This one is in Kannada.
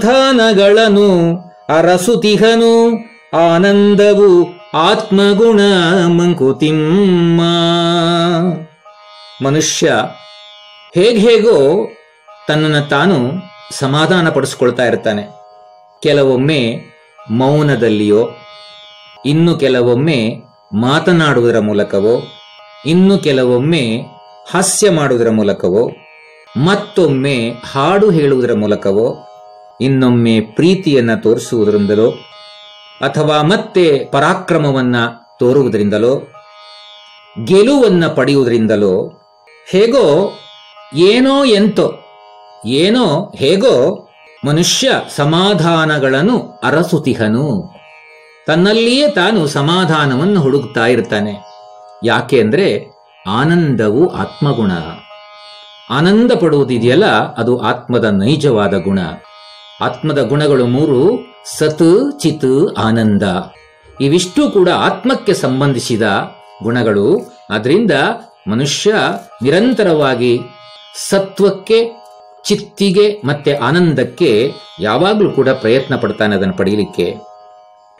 ಧಾನಗಳನ್ನು ಅರಸುತಿಹನು ಆನಂದವು ಆತ್ಮಗುಣ ಮಂಕುತಿಮ್ಮ ಮನುಷ್ಯ ಹೇಗೋ ತನ್ನನ್ನು ತಾನು ಸಮಾಧಾನ ಪಡಿಸ್ಕೊಳ್ತಾ ಇರ್ತಾನೆ ಕೆಲವೊಮ್ಮೆ ಮೌನದಲ್ಲಿಯೋ ಇನ್ನು ಕೆಲವೊಮ್ಮೆ ಮಾತನಾಡುವುದರ ಮೂಲಕವೋ ಇನ್ನು ಕೆಲವೊಮ್ಮೆ ಹಾಸ್ಯ ಮಾಡುವುದರ ಮೂಲಕವೋ ಮತ್ತೊಮ್ಮೆ ಹಾಡು ಹೇಳುವುದರ ಮೂಲಕವೋ ಇನ್ನೊಮ್ಮೆ ಪ್ರೀತಿಯನ್ನ ತೋರಿಸುವುದರಿಂದಲೋ ಅಥವಾ ಮತ್ತೆ ಪರಾಕ್ರಮವನ್ನ ತೋರುವುದರಿಂದಲೋ ಗೆಲುವನ್ನ ಪಡೆಯುವುದರಿಂದಲೋ ಹೇಗೋ ಏನೋ ಎಂತೋ ಏನೋ ಹೇಗೋ ಮನುಷ್ಯ ಸಮಾಧಾನಗಳನ್ನು ಅರಸುತಿಹನು ತನ್ನಲ್ಲಿಯೇ ತಾನು ಸಮಾಧಾನವನ್ನು ಹುಡುಕ್ತಾ ಇರ್ತಾನೆ ಯಾಕೆ ಅಂದ್ರೆ ಆನಂದವು ಆತ್ಮಗುಣ ಆನಂದ ಪಡುವುದಿದೆಯಲ್ಲ ಅದು ಆತ್ಮದ ನೈಜವಾದ ಗುಣ ಆತ್ಮದ ಗುಣಗಳು ಮೂರು ಸತ್ ಚಿತ್ ಆನಂದ ಇವಿಷ್ಟು ಕೂಡ ಆತ್ಮಕ್ಕೆ ಸಂಬಂಧಿಸಿದ ಗುಣಗಳು ಅದರಿಂದ ಮನುಷ್ಯ ನಿರಂತರವಾಗಿ ಸತ್ವಕ್ಕೆ ಚಿತ್ತಿಗೆ ಮತ್ತೆ ಆನಂದಕ್ಕೆ ಯಾವಾಗಲೂ ಕೂಡ ಪ್ರಯತ್ನ ಪಡ್ತಾನೆ ಅದನ್ನು ಪಡೆಯಲಿಕ್ಕೆ